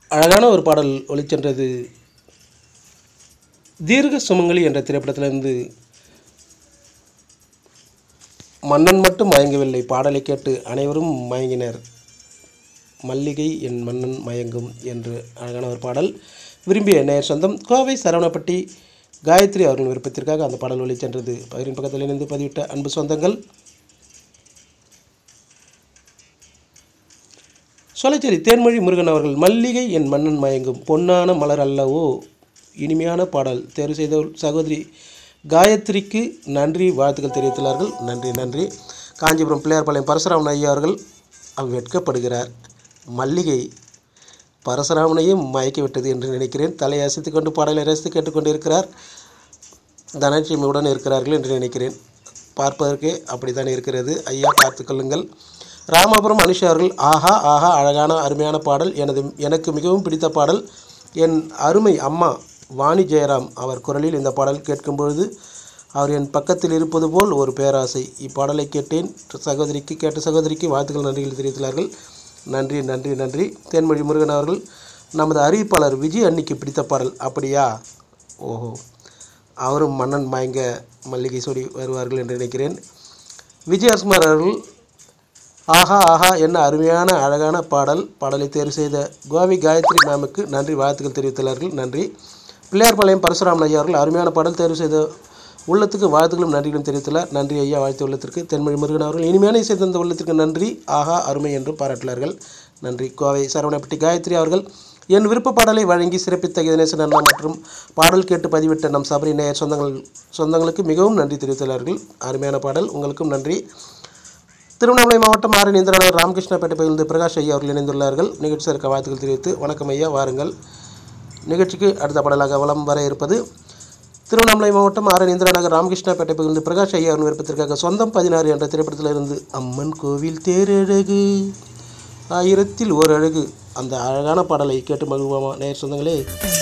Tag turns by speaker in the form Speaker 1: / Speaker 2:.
Speaker 1: அழகான ஒரு பாடல் ஒளிச்சென்றது தீர்க்க சுமங்கலி என்ற திரைப்படத்திலிருந்து மன்னன் மட்டும் மயங்கவில்லை பாடலை கேட்டு அனைவரும் மயங்கினர் மல்லிகை என் மன்னன் மயங்கும் என்று அழகான ஒரு பாடல் விரும்பிய நேயர் சொந்தம் கோவை சரவணப்பட்டி காயத்ரி அவர்களின் விருப்பத்திற்காக அந்த பாடல் ஒளி சென்றது பகிரின் பக்கத்தில் இணைந்து பதிவிட்ட அன்பு சொந்தங்கள் சொலைச்சேரி தேன்மொழி முருகன் அவர்கள் மல்லிகை என் மன்னன் மயங்கும் பொன்னான மலர் அல்லவோ இனிமையான பாடல் தேர்வு செய்த சகோதரி காயத்ரிக்கு நன்றி வாழ்த்துக்கள் தெரிவித்துள்ளார்கள் நன்றி நன்றி காஞ்சிபுரம் பிள்ளையார்பாளையம் பரசுராமன் ஐயா அவர்கள் அவர் வெட்கப்படுகிறார் மல்லிகை பரசுராமனையும் மயக்கி விட்டது என்று நினைக்கிறேன் தலையை அசைத்து கொண்டு பாடலை ரசித்து கேட்டுக்கொண்டு இருக்கிறார் தனலட்சுமியுடன் இருக்கிறார்கள் என்று நினைக்கிறேன் பார்ப்பதற்கே அப்படித்தான் இருக்கிறது ஐயா பார்த்துக்கொள்ளுங்கள் ராமபுரம் அனுஷா அவர்கள் ஆஹா ஆஹா அழகான அருமையான பாடல் எனது எனக்கு மிகவும் பிடித்த பாடல் என் அருமை அம்மா வாணி ஜெயராம் அவர் குரலில் இந்த பாடல் கேட்கும் பொழுது அவர் என் பக்கத்தில் இருப்பது போல் ஒரு பேராசை இப்பாடலை கேட்டேன் சகோதரிக்கு கேட்ட சகோதரிக்கு வாழ்த்துக்கள் நன்றிகள் தெரிவித்துள்ளார்கள் நன்றி நன்றி நன்றி தேன்மொழி முருகன் அவர்கள் நமது அறிவிப்பாளர் விஜய் அன்னிக்கு பிடித்த பாடல் அப்படியா ஓஹோ அவரும் மன்னன் மயங்க மல்லிகை சூடி வருவார்கள் என்று நினைக்கிறேன் விஜயகுமார் அவர்கள் ஆஹா ஆஹா என்ன அருமையான அழகான பாடல் பாடலை தேர்வு செய்த கோவி காயத்ரி மேமுக்கு நன்றி வாழ்த்துக்கள் தெரிவித்துள்ளார்கள் நன்றி பிள்ளையார்பாளையம் பரசுராமன் ஐயா அவர்கள் அருமையான பாடல் தேர்வு செய்த உள்ளத்துக்கு வாழ்த்துக்களும் நன்றிகளும் தெரிவித்துள்ளார் நன்றி ஐயா வாழ்த்து உள்ளத்திற்கு தென்மொழி முருகன் அவர்கள் இனிமையான இசை தந்த உள்ளத்திற்கு நன்றி ஆஹா அருமை என்றும் பாராட்டினார்கள் நன்றி கோவை சரவணப்பட்டி காயத்ரி அவர்கள் என் விருப்ப பாடலை வழங்கி சிறப்பித்த கணேசன் அண்ணா மற்றும் பாடல் கேட்டு பதிவிட்ட நம் சபரி நேயர் சொந்தங்கள் சொந்தங்களுக்கு மிகவும் நன்றி தெரிவித்துள்ளார்கள் அருமையான பாடல் உங்களுக்கும் நன்றி திருவண்ணாமலை மாவட்டம் ஆரணி இந்திரநகர் ராமகிருஷ்ணப்பேட்டை பகுதியில் பிரகாஷ் ஐயா அவர்கள் இணைந்துள்ளார்கள் நிகழ்ச்சி இருக்க வாழ்த்துக்கள் தெரிவித்து வணக்கம் ஐயா வாருங்கள் நிகழ்ச்சிக்கு அடுத்த பாடலாக வலம் வர இருப்பது திருவண்ணாமலை மாவட்டம் ஆரணி இந்திரநகர் ராமகிருஷ்ணப்பேட்டை பகுதியில் பிரகாஷ் ஐயா அவர்கள் விருப்பத்திற்காக சொந்தம் பதினாறு என்ற திரைப்படத்தில் இருந்து அம்மன் கோவில் தேரழகு ஆயிரத்தில் ஓர் அழகு அந்த அழகான பாடலை கேட்டு மகிழ்வோமா நேர் சொந்தங்களே